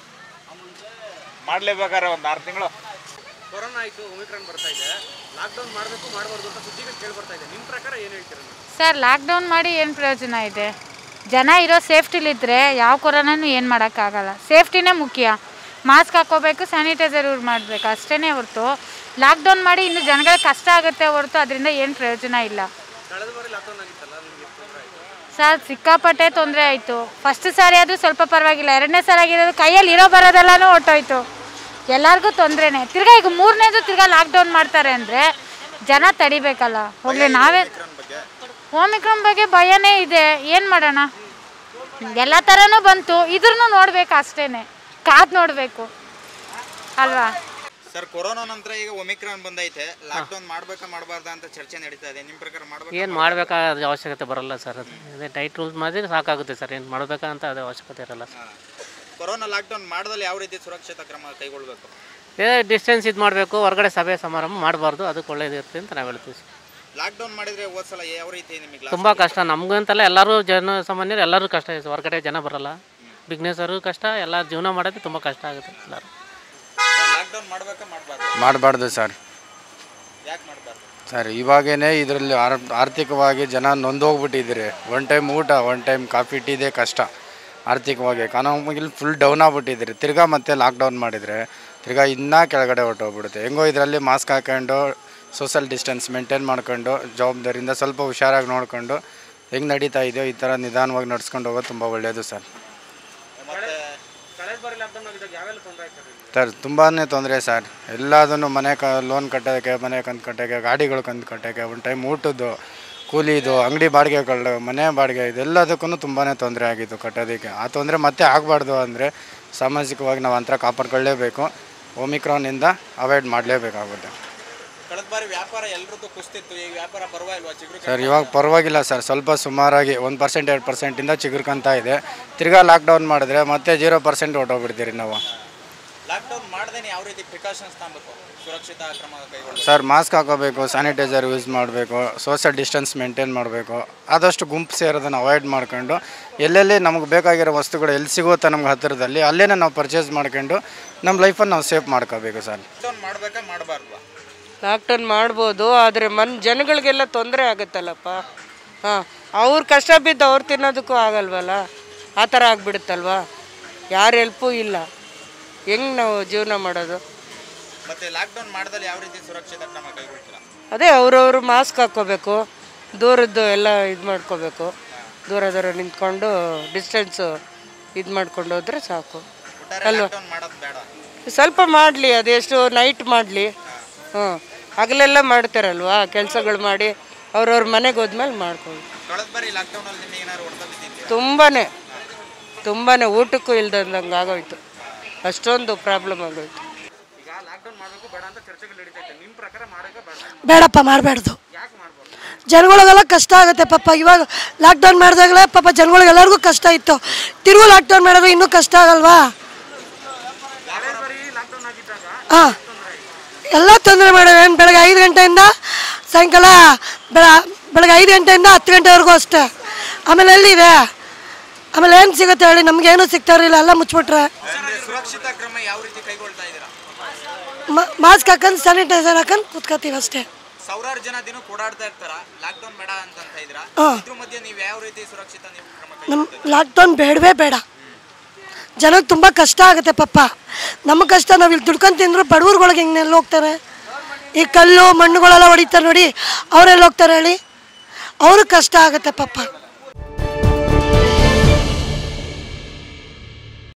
ಮಾಡ್ಲೇಬೇಕಾರೆ ಒಂದು ಆರು ತಿಂಗಳು ಕೊರೋನಾ ಆಯ್ತು ಒಮಿಕ್ರಾನ್ ಬರ್ತಾ ಇದೆ ಲಾಕ್ಡೌನ್ ಮಾಡಬೇಕು ಮಾಡಬಾರ್ದು ಅಂತ ಸುದ್ದಿಗಳು ಕೇಳಿ ಬರ್ತಾ ಇದೆ ನಿಮ್ಮ ಪ್ರಕಾರ ಏನು ಹೇಳ್ತೀರಾ ನೀವು? ಸರ್ ಲಾಕ್ಡೌನ್ ಮಾಡಿ ಏನು ಪ್ರಯೋಜನ ಇದೆ ಜನ ಇರೋ ಸೇಫ್ಟಿಲಿದ್ದರೆ ಯಾವ ಕೊರೋನಾನು ಏನು ಮಾಡೋಕ್ಕಾಗಲ್ಲ ಸೇಫ್ಟಿನೇ ಮುಖ್ಯ ಮಾಸ್ಕ್ ಹಾಕೋಬೇಕು ಸ್ಯಾನಿಟೈಸರ್ ಯೂಸ್ ಮಾಡಬೇಕು ಅಷ್ಟೇ ಹೊರತು ಲಾಕ್ಡೌನ್ ಮಾಡಿ ಇನ್ನು ಜನಗಳಿಗೆ ಕಷ್ಟ ಆಗುತ್ತೆ ಹೊರತು ಅದರಿಂದ ಏನು ಪ್ರಯೋಜನ ಇಲ್ಲ ಕಳೆದ ಬಾರಿ ಲಾಕ್ಡೌನ್ ಆಗಿತ್ತಲ್ಲ ನಿಮ್ಗೆ ಎಷ್ಟು ತೊಂದರೆ ಆಯ್ತು ಸರ್ ಸಿಕ್ಕಾಪಟ್ಟೆ ತೊಂದರೆ ಆಯಿತು ಫಸ್ಟ್ ಸಾರಿ ಆದರೂ ಸ್ವಲ್ಪ ಪರವಾಗಿಲ್ಲ ಎರಡನೇ ಸಾರಿ ಆಗಿರೋದು ಕೈಯಲ್ಲಿ ಇರೋ ಬರೋದೆಲ್ಲನೂ ಹೊಟ್ಟೋಯ್ತು ಎಲ್ಲರಿಗೂ ತೊಂದರೆನೇ ತಿರ್ಗಾ ಈಗ ಮೂರನೇದು ತಿರ್ಗಾ ಲಾಕ್ಡೌನ್ ಮಾಡ್ತಾರೆ ಅಂದರೆ ಜನ ತಡಿಬೇಕಲ್ಲ ಹೋಗ್ಲಿ ನಾವೇ ಓಮಿಕ್ರಾನ್ ಬಗ್ಗೆ ಭಯನೇ ಇದೆ ಏನು ಮಾಡೋಣ ಎಲ್ಲ ಥರನೂ ಬಂತು ಇದ್ರೂ ನೋಡ್ಬೇಕು ಅಷ್ಟೇನೆ ಕಾದು ನೋಡಬೇಕು ಅಲ್ವಾ ಸರ್ ಕೊರೋನಾ ನಂತರ ಈಗ ಒಮಿಕ್ರಾನ್ ಬಂದೈತೆ ಲಾಕ್ಡೌನ್ ಮಾಡ್ಬೇಕಾ ಮಾಡಬಾರ್ದಾ ಅಂತ ಚರ್ಚೆ ನಡೀತಾ ಇದೆ ನಿಮ್ಮ ಪ್ರಕಾರ ಮಾಡ್ಬೇಕಾ ಏನು ಮಾಡಬೇಕಾದ ಅವಶ್ಯಕತೆ ಬರಲ್ಲ ಸರ್ ಅದು ಅದೇ ಟೈಟ್ ರೂಲ್ಸ್ ಮಾಡಿದ್ರೆ ಸಾಕಾಗುತ್ತೆ ಸರ್ ಏನು ಮಾಡಬೇಕಂತ ಅದು ಅವಶ್ಯಕತೆ ಇರಲ್ಲ ಸರ್ ಕೊರೋನಾ ಲಾಕ್ಡೌನ್ ಮಾಡಿದಲ್ಲಿ ಯಾವ ರೀತಿ ಸುರಕ್ಷತಾ ಕ್ರಮ ಕೈಗೊಳ್ಬೇಕು ಏ ಡಿಸ್ಟೆನ್ಸ್ ಇದು ಮಾಡಬೇಕು ಹೊರಗಡೆ ಸಭೆ ಸಮಾರಂಭ ಮಾಡಬಾರ್ದು ಅದಕ್ಕೆ ಒಳ್ಳೇದಿರುತ್ತೆ ಅಂತ ನಾವು ಹೇಳ್ತೀವಿ ಸರ್ ಲಾಕ್ಡೌನ್ ಮಾಡಿದ್ರೆ ಹೋದ್ ಸಲ ಯಾವ ರೀತಿ ನಿಮಗೆ ತುಂಬ ಕಷ್ಟ ನಮಗಂತಲ್ಲ ಎಲ್ಲರೂ ಜನ ಸಾಮಾನ್ಯರು ಎಲ್ಲರೂ ಕಷ್ಟ ಇದೆ ಹೊರಗಡೆ ಜನ ಬರಲ್ಲ ಬಿಸ್ನೆಸ್ ಅವ್ರಿಗೂ ಕಷ್ಟ ಎಲ್ಲ ಜೀವನ ಮಾಡೋಕ್ಕೆ ತುಂಬ ಕಷ್ಟ ಆಗುತ್ತೆ ಎಲ್ಲರೂ ಲಾಕ್ಡೌನ್ ಮಾಡ್ಬೇಕಾ ಮಾಡಬಾರ್ದು ಮಾಡಬಾರ್ದು ಸರ್ ಯಾಕೆ ಮಾಡಬಾರ್ದು ಸರ್ ಇವಾಗೇನೆ ಇದರಲ್ಲಿ ಆರ್ ಆರ್ಥಿಕವಾಗಿ ಜನ ನೊಂದೋಗ್ಬಿಟ್ಟಿದ್ದೀರಿ ಒನ್ ಟೈಮ್ ಊಟ ಒನ್ ಟೈಮ್ ಕಾಫಿ ಟೀದೇ ಕಷ್ಟ ಆರ್ಥಿಕವಾಗಿ ಎಕಾನಮಿಲಿ ಫುಲ್ ಡೌನ್ ಆಗ್ಬಿಟ್ಟಿದ್ದೀರಿ ತಿರ್ಗಾ ಮತ್ತೆ ಲಾಕ್ಡೌನ್ ಮಾಡಿದರೆ ತಿರ್ಗಾ ಇನ್ನೂ ಕೆಳಗಡೆ ಹೊರ್ಟೋಗ್ಬಿಡುತ್ತೆ ಹೆಂಗೋ ಇದರಲ್ಲಿ ಮಾಸ್ಕ್ ಹಾಕೊಂಡು ಸೋಷಲ್ ಡಿಸ್ಟೆನ್ಸ್ ಮೇಂಟೈನ್ ಮಾಡ್ಕೊಂಡು ಜವಾಬ್ದಾರಿಯಿಂದ ಸ್ವಲ್ಪ ಹುಷಾರಾಗಿ ನೋಡ್ಕೊಂಡು ಹೆಂಗೆ ನಡೀತಾ ಇದೆಯೋ ಈ ಥರ ನಿಧಾನವಾಗಿ ನಡ್ಸ್ಕೊಂಡು ಹೋಗೋದು ತುಂಬ ಒಳ್ಳೆಯದು ಸರ್ ಸರ್ ತುಂಬಾ ತೊಂದರೆ ಸರ್ ಎಲ್ಲದನ್ನು ಮನೆ ಕ ಲೋನ್ ಕಟ್ಟೋಕ್ಕೆ ಮನೆ ಕಂತು ಕಟ್ಟೋಕ್ಕೆ ಗಾಡಿಗಳು ಕಂತು ಕಟ್ಟೋಕ್ಕೆ ಒಂದು ಟೈಮ್ ಊಟದ್ದು ಕೂಲಿದು ಅಂಗಡಿ ಬಾಡಿಗೆಗಳು ಮನೆ ಬಾಡಿಗೆ ಇದೆಲ್ಲದಕ್ಕೂ ತುಂಬಾ ತೊಂದರೆ ಆಗಿತ್ತು ಕಟ್ಟೋದಕ್ಕೆ ಆ ತೊಂದರೆ ಮತ್ತೆ ಆಗಬಾರ್ದು ಅಂದರೆ ಸಾಮಾಜಿಕವಾಗಿ ನಾವು ಅಂತರ ಕಾಪಾಡ್ಕೊಳ್ಳೇಬೇಕು ಒಮಿಕ್ರಾನಿಂದ ಅವಾಯ್ಡ್ ಮಾಡಲೇಬೇಕಾಗುತ್ತೆ ಕಳೆದ ಬಾರಿ ವ್ಯಾಪಾರ ಎಲ್ರದ್ದು ಕುಸ್ತಿತ್ತು ಈಗ ವ್ಯಾಪಾರ ಪರವಾಗಿಲ್ವಾ ಚಿಗುರು ಸರ್ ಇವಾಗ ಪರವಾಗಿಲ್ಲ ಸರ್ ಸ್ವಲ್ಪ ಸುಮಾರಾಗಿ ಒಂದು ಪರ್ಸೆಂಟ್ ಎರಡು ಪರ್ಸೆಂಟಿಂದ ಚಿಗುರ್ಕೊಂತ ಇದೆ ತಿರ್ಗಾ ಲಾಕ್ಡೌನ್ ಮಾಡಿದ್ರೆ ಮತ್ತೆ ಜೀರೋ ಪರ್ಸೆಂಟ್ ಹೊಟ್ಟೋಗ್ಬಿಡ್ತೀರಿ ನಾವು ಲಾಕ್ಡೌನ್ ಮಾಡ್ದೇನೆ ಯಾವ ರೀತಿ ಪ್ರಿಕಾಷನ್ಸ್ ತಗೋಬೇಕು ಸುರಕ್ಷಿತ ಕ್ರಮ ಕೈಗೊಳ್ಳಿ ಸರ್ ಮಾಸ್ಕ್ ಹಾಕೋಬೇಕು ಸ್ಯಾನಿಟೈಸರ್ ಯೂಸ್ ಮಾಡಬೇಕು ಸೋಷಿಯಲ್ ಡಿಸ್ಟೆನ್ಸ್ ಮೇಂಟೈನ್ ಮಾಡಬೇಕು ಆದಷ್ಟು ಗುಂಪು ಸೇರೋದನ್ನು ಅವಾಯ್ಡ್ ಮಾಡ್ಕೊಂಡು ಎಲ್ಲೆಲ್ಲಿ ನಮಗೆ ಬೇಕಾಗಿರೋ ವಸ್ತುಗಳು ಎಲ್ಲಿ ಸಿಗುತ್ತೋ ನಮ್ಗೆ ಹತ್ತಿರದಲ್ಲಿ ಅಲ್ಲೇ ನಾವು ಪರ್ಚೇಸ್ ಮಾಡ್ಕೊಂಡು ನಮ್ಮ ಲೈಫನ್ನು ನಾವು ಸೇಫ್ ಮಾಡ್ಕೋಬೇಕು ಸರ್ ಲಾಕ್ಡೌನ್ ಮಾಡ್ಬೇಕಾ ಮಾಡಬಾರ್ದು ಲಾಕ್ಡೌನ್ ಮಾಡ್ಬೋದು ಆದರೆ ಮನ್ ಜನಗಳಿಗೆಲ್ಲ ತೊಂದರೆ ಆಗುತ್ತಲ್ಲಪ್ಪ ಹಾಂ ಅವ್ರು ಕಷ್ಟ ಬಿದ್ದು ಅವ್ರು ತಿನ್ನೋದಕ್ಕೂ ಆಗಲ್ವಲ್ಲ ಆ ಥರ ಆಗ್ಬಿಡುತ್ತಲ್ವಾ ಯಾರ ಹೆಲ್ಪು ಇಲ್ಲ ಹೆಂಗೆ ನಾವು ಜೀವನ ಮಾಡೋದು ಮತ್ತೆ ಲಾಕ್ಡೌನ್ ಮಾಡ್ದಲ್ಲಿ ಯಾವ ರೀತಿ ಸುರಕ್ಷಿತ ಕ್ರಮ ಕೈಗೊಳ್ತೀರಾ ಅದೇ ಅವ್ರವ್ರು ಮಾಸ್ಕ್ ಹಾಕ್ಕೋಬೇಕು ದೂರದ್ದು ಎಲ್ಲ ಇದು ಮಾಡ್ಕೋಬೇಕು ದೂರ ದೂರ ನಿಂತ್ಕೊಂಡು ಡಿಸ್ಟೆನ್ಸು ಇದು ಮಾಡ್ಕೊಂಡು ಹೋದ್ರೆ ಸಾಕು ಅಲ್ವಾ ಲಾಕ್ಡೌನ್ ಮಾಡೋದು ಬೇಡ ಸ್ವಲ್ಪ ಮಾಡಲಿ ಅದೆಷ್ಟು ನೈಟ್ ಮಾಡಲಿ ಹ್ಞೂ ಹಗಲೆಲ್ಲ ಮಾಡ್ತಾರಲ್ವಾ ಕೆಲಸಗಳು ಮಾಡಿ ಅವ್ರವ್ರ ಮನೆಗೆ ಹೋದ್ಮೇಲೆ ಮಾಡ್ಕೊಳ್ಳಿ ಕಳೆದ ಬಾರಿ ಲಾಕ್ಡೌನ್ ಅಲ್ಲಿ ನಿಮಗೆ ಏನಾದ್ರು ಹೊಡೆತ ಬಿದ್ದಿದ್ಯಾ ತುಂಬಾ ತುಂಬಾ ಊಟಕ್ಕೂ ಇಲ್ದಂಗೆ ಆಗೋಯ್ತು ಅಷ್ಟೊಂದು ಪ್ರಾಬ್ಲಮ್ ಆಗೋಯ್ತು ಈಗ ಲಾಕ್ಡೌನ್ ಮಾಡಬೇಕು ಬೇಡ ಅಂತ ಚರ್ಚೆಗಳು ನಡೀತೈತೆ ನಿಮ್ಮ ಪ್ರಕಾರ ಮಾಡೋಕೆ ಬೇಡ ಬೇಡಪ್ಪ ಮಾಡಬಾರ್ದು ಜನಗಳಿಗೆಲ್ಲ ಕಷ್ಟ ಆಗುತ್ತೆ ಪಾಪ ಇವಾಗ ಲಾಕ್ಡೌನ್ ಮಾಡಿದಾಗಲೇ ಪಾಪ ಜನಗಳಿಗೆಲ್ಲರಿಗೂ ಕಷ್ಟ ಇತ್ತು ತಿರುಗು ಲಾಕ್ಡೌನ್ ಮಾಡಿದ್ರೆ ಇನ್ನೂ ಕಷ್ಟ ಆಗಲ್ವಾ ಹಾಂ ಎಲ್ಲ ತೊಂದರೆ ಮಾಡೋದು ಏನು ಬೆಳಗ್ಗೆ ಐದು ಗಂಟೆಯಿಂದ ಸಾಯಂಕಾಲ ಬೆಳ ಬೆಳಗ್ಗೆ ಐದು ಗಂಟೆಯಿಂದ ಹತ್ತು ಗಂಟೆವರೆಗೂ ಅಷ್ಟೇ ಆಮೇಲೆ ಎಲ್ಲಿದೆ ಆಮೇಲೆ ಏನು ಸಿಗುತ್ತೆ ಹೇಳಿ ನಮಗೇನು ಸಿಗ್ತಾ ಇರಲಿಲ್ಲ ಎಲ್ಲ ಮುಚ್ಬಿಟ್ರೆ ಅಂದ್ರೆ ಸುರಕ್ಷಿತ ಕ್ರಮ ಯಾವ ರೀತಿ ಕೈಗೊಳ್ತಾ ಇದ್ದೀರಾ ಮಾಸ್ಕ್ ಹಾಕೊಂಡು ಸ್ಯಾನಿಟೈಸರ್ ಹಾಕೊಂಡು ಕೂತ್ಕೋತೀವಿ ಅಷ್ಟೇ ಸಾವಿರಾರು ಜನ ದಿನ ಓಡಾಡ್ತಾ ಇರ್ತಾರ ಲಾಕ್ಡೌನ್ ಬೇಡ ಅಂತ ಅಂತ ಇದ್ದೀರಾ ಹಾ. ಇದ್ರ ಮಧ್ಯೆ ನೀವು ಯಾವ ರೀತಿ ಸುರಕ್ಷಿತ ನೀವು ಕ್ರಮ ನಮ್ಮ ಲಾಕ್ಡೌನ್ ಬೇಡವೇ ಬೇಡ ಜನಕ್ಕೆ ತುಂಬ ಕಷ್ಟ ಆಗುತ್ತೆ ಪಾಪ ನಮ್ಮ ಕಷ್ಟ ನಾವು ಇಲ್ಲಿ ದುಡ್ಕೊಂಡು ತಿಂದ್ರು ಬಡವ್ರುಗಳಿಗೆ ಹೆಂಗೆ ಎಲ್ಲಿ ಹೋಗ್ತಾರೆ ಈ ಕಲ್ಲು ಮಣ್ಣುಗಳೆಲ್ಲ ಹೊಡಿತಾರೆ ನೋಡಿ ಅವರೆಲ್ಲ ಹೋಗ್ತಾರೆ ಹೇಳಿ ಅವ್ರಿಗೆ ಕಷ್ಟ ಆಗುತ್ತೆ ಪಾಪ